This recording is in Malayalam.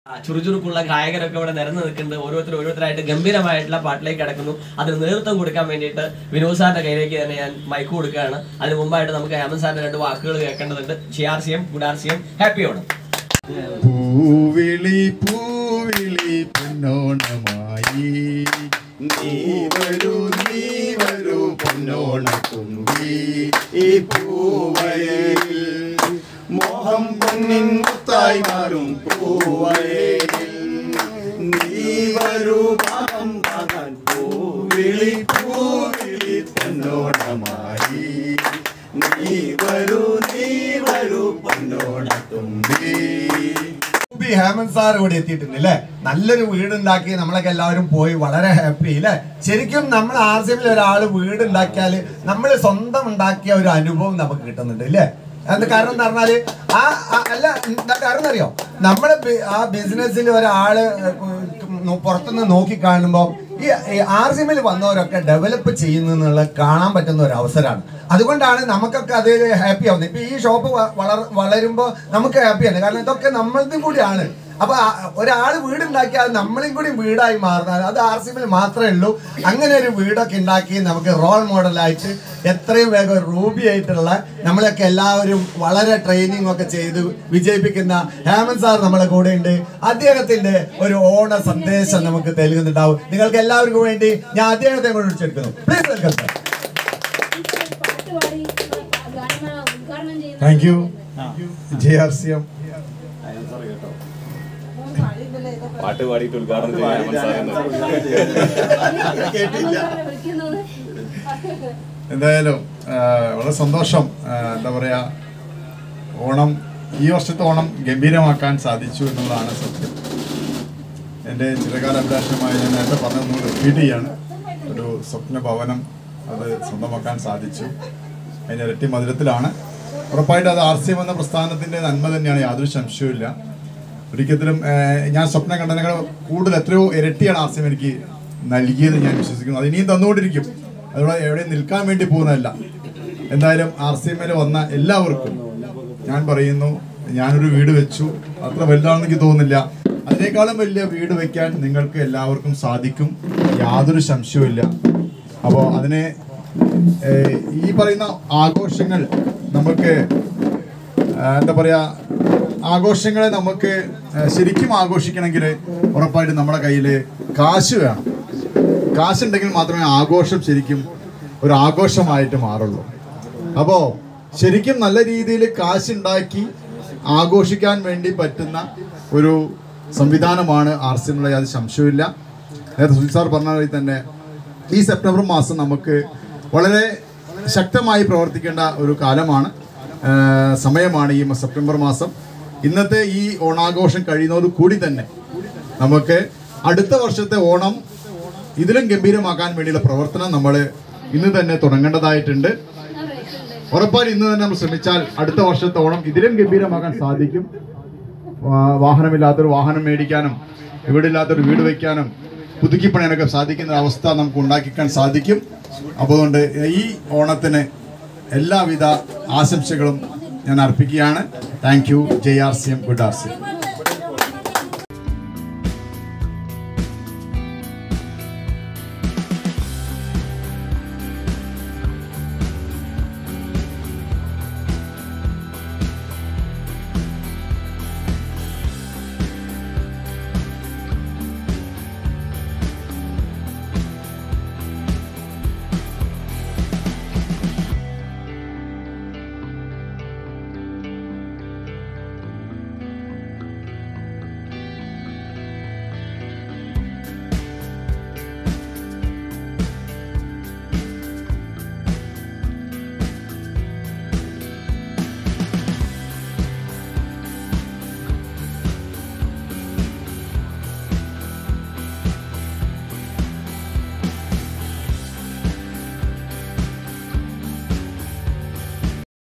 ആ, ചുറുചുറുക്കുള്ള ഗായകരൊക്കെ ഇവിടെ നിരന്ന് നിൽക്കുന്നുണ്ട് ഓരോരുത്തർ ഓരോരുത്തരായിട്ട് ഗംഭീരമായിട്ടുള്ള പാട്ടിലേക്ക് കിടക്കുന്നു അതിന് നേതൃത്വം കൊടുക്കാൻ വേണ്ടിയിട്ട് വിനോദ് സാറിന്റെ കയ്യിലേക്ക് തന്നെ ഞാൻ മൈക്ക് കൊടുക്കുകയാണ് അതിന് മുമ്പായിട്ട് നമുക്ക് ഹേമന്ത് സാറിന്റെ രണ്ട് വാക്കുകൾ കേൾക്കേണ്ടതുണ്ട് G R C M good R C M happy Onam പൂവിളി പൂവിളി പൊന്നോണമായി നീ വരൂ നീ വരൂ പൊന്നോണത്തുമ്പി ഈ പൂവയിൽ മോഹം പൊന്നിൻ മുത്തായി മാറും പൂവയിൽ നീ വരൂ പാകം പാകാൻ പൂവിളി പൂവിളി പൊന്നോണമായി നീ വരൂ നീ വരൂ പൊന്നോണത്തുമ്പി ബി ഹേമന്ത് സാർ ഇവിടെ എത്തിയിട്ടുണ്ട് അല്ലേ നല്ലൊരു വീടുണ്ടാക്കി നമ്മളൊക്കെ എല്ലാവരും പോയി വളരെ ഹാപ്പി അല്ലേ ശരിക്കും നമ്മൾ ആർ സി എമ്മിൽ ഒരാൾ വീടുണ്ടാക്കിയാൽ നമ്മൾ സ്വന്തം ഉണ്ടാക്കിയ ഒരു അനുഭവം നമുക്ക് കിട്ടുന്നുണ്ട് അല്ലേ അത് കാരണം എന്ന് പറഞ്ഞാല് ആ ആ- അല്ല എന്താ കാരണം അറിയോ നമ്മള് ബി- ആ ബിസിനസ്സിൽ ഒരാള് ഉം, പുറത്തുനിന്ന് നോക്കി കാണുമ്പോൾ ഈ ആർ സി എമ്മിൽ വന്നവരൊക്കെ ഡെവലപ്പ് ചെയ്യുന്നു എന്നുള്ളത് കാണാൻ പറ്റുന്ന ഒരു അവസരമാണ് അതുകൊണ്ടാണ് നമുക്കൊക്കെ അതിൽ ഹാപ്പി ആവുന്നത് ഇപ്പൊ ഈ ഷോപ്പ് വളർ വളരുമ്പോൾ നമുക്ക് ഹാപ്പിയാണ് കാരണം ഇതൊക്കെ നമ്മളതും കൂടിയാണ് അപ്പൊ ഒരാൾ വീടുണ്ടാക്കിയാൽ നമ്മളെയും കൂടി വീടായി മാറുന്നത് അത് ആർ സി എമ്മിൽ മാത്രമേ ഉള്ളൂ അങ്ങനെ ഒരു വീടൊക്കെ ഉണ്ടാക്കി നമുക്ക് റോൾ മോഡലായിട്ട് എത്രയും വേഗം റൂബി ആയിട്ടുള്ള നമ്മളൊക്കെ എല്ലാവരും വളരെ ട്രെയിനിങ് ഒക്കെ ചെയ്ത് വിജയിപ്പിക്കുന്ന ഹേമന്ത് സാർ നമ്മളെ കൂടെ ഉണ്ട് അദ്ദേഹത്തിന്റെ ഒരു ഓണ സന്ദേശം നമുക്ക് നൽകുന്നുണ്ടാവും നിങ്ങൾക്ക് എല്ലാവർക്കും വേണ്ടി ഞാൻ അദ്ദേഹത്തെ കൂടെ വിളിച്ചെടുക്കുന്നു please welcome sir thank you J R C M പാട്ട് പാടിയിട്ട് ഉദ്ഘാടനം ചെയ്യാൻ എന്തായാലും ആ, വളരെ സന്തോഷം ആ, എന്താ പറയാ ഓണം ഈ വർഷത്തെ ഓണം ഗംഭീരമാക്കാൻ സാധിച്ചു എന്നുള്ളതാണ് സത്യം എൻ്റെ ചിരകാല അഭിലാഷമായി ഞാൻ നേരത്തെ പറഞ്ഞതൊന്നും റിപ്പീറ്റ് ചെയ്യാണ് ഒരു സ്വപ്ന ഭവനം അത് സ്വന്തമാക്കാൻ സാധിച്ചു അതിൻ്റെ ഇരട്ടി മധുരത്തിലാണ് ഉറപ്പായിട്ടും അത് ആർ സി എം എന്ന പ്രസ്ഥാനത്തിൻ്റെ നന്മ തന്നെയാണ് യാതൊരു സംശയവുമില്ല ഒരിക്കലും ഏഹ്, ഞാൻ സ്വപ്നം കണ്ടതിനേക്കാൾ കൂടുതൽ എത്രയോ ഇരട്ടിയാണ് ആർ സി എം എനിക്ക് നൽകിയത് ഞാൻ വിശ്വസിക്കുന്നു അത് ഇനിയും തന്നുകൊണ്ടിരിക്കും അതുകൊണ്ട് എവിടെ നിൽക്കാൻ വേണ്ടി പോകുന്നതല്ല എന്തായാലും ആർ സി എമ്മിൽ വന്ന എല്ലാവർക്കും ഞാൻ പറയുന്നു ഞാനൊരു വീട് വെച്ചു അത്ര വലുതാണെന്ന് എനിക്ക് തോന്നുന്നില്ല അതിനേക്കാളും വലിയ വീട് വെക്കാൻ നിങ്ങൾക്ക് എല്ലാവർക്കും സാധിക്കും യാതൊരു സംശയവുമില്ല അപ്പോൾ അതിനെ ഏഹ്, ഈ പറയുന്ന ആഘോഷങ്ങൾ നമുക്ക് ആ, എന്താ പറയാ ആഘോഷങ്ങളെ നമുക്ക് ആ, ശരിക്കും ആഘോഷിക്കണമെങ്കിൽ ഉറപ്പായിട്ടും നമ്മുടെ കയ്യിൽ കാശ് വേണം കാശുണ്ടെങ്കിൽ മാത്രമേ ആഘോഷം ശരിക്കും ഒരു ആഘോഷമായിട്ട് മാറുള്ളൂ അപ്പോൾ ശരിക്കും നല്ല രീതിയിൽ കാശുണ്ടാക്കി ആഘോഷിക്കാൻ വേണ്ടി പറ്റുന്ന ഒരു സംവിധാനമാണ് ആർ സി എമ്മിലെ യാതൊരു സംശയമില്ല നേരത്തെ സുജിത് സാർ പറഞ്ഞ പോലെ തന്നെ ഈ സെപ്റ്റംബർ മാസം നമുക്ക് വളരെ ശക്തമായി പ്രവർത്തിക്കേണ്ട ഒരു കാലമാണ് ആ, സമയമാണ് ഈ സെപ്റ്റംബർ മാസം ഇന്നത്തെ ഈ ഓണാഘോഷം കഴിയുന്നതോട് കൂടി തന്നെ നമുക്ക് അടുത്ത വർഷത്തെ ഓണം ഇതിലും ഗംഭീരമാക്കാൻ വേണ്ടിയുള്ള പ്രവർത്തനം നമ്മൾ ഇന്ന് തന്നെ തുടങ്ങേണ്ടതായിട്ടുണ്ട് ഉറപ്പായും ഇന്ന് തന്നെ നമ്മൾ ശ്രമിച്ചാൽ അടുത്ത വർഷത്തെ ഓണം ഇതിലും ഗംഭീരമാക്കാൻ സാധിക്കും വാ- വാഹനമില്ലാത്തൊരു വാഹനം മേടിക്കാനും വീടില്ലാത്തൊരു വീട് വയ്ക്കാനും പുതുക്കിപ്പണിയാനൊക്കെ സാധിക്കുന്ന അവസ്ഥ നമുക്ക് ഉണ്ടാക്കിക്കാൻ സാധിക്കും അപ്പോൾ അതുകൊണ്ട് ഈ ഓണത്തിന് എല്ലാവിധ ആശംസകളും ഞാൻ അർപ്പിക്കുകയാണ് thank you J R C M good R C M